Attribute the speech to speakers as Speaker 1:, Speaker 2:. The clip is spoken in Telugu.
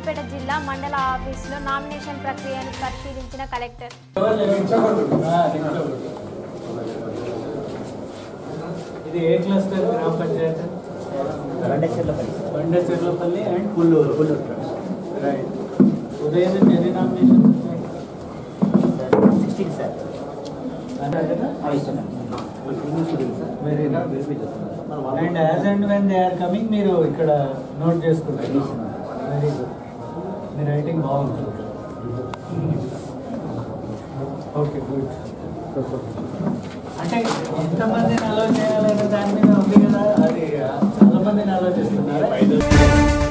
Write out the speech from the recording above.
Speaker 1: సూర్యాపేట జిల్లా మండల ఆఫీసులో నామినేషన్ ప్రక్రియను పరిశీలించిన కలెక్టర్
Speaker 2: ఇది ఏ క్లస్టర్ గ్రామ పంచాయతీ
Speaker 3: రెండెచ్చర్లపల్లి
Speaker 2: బండచెర్లపల్లి అండ్ పుల్లూరు
Speaker 3: పుల్లూరు
Speaker 2: రైట్ ఉదయం నుంచి ఎన్ని nominations
Speaker 3: sixteen sir
Speaker 2: very and as and when they are coming మీరు ఇక్కడ నోట్ చేసుకుంటారు వెరీ గుడ్ మీ రైటింగ్ బాగుంది ఓకే గుడ్ అంటే ఎంతమందిని అలో చేయాలనే దాని మీద ఉంది కదా అది చాలా మందిని ఆలోచిస్తున్నారు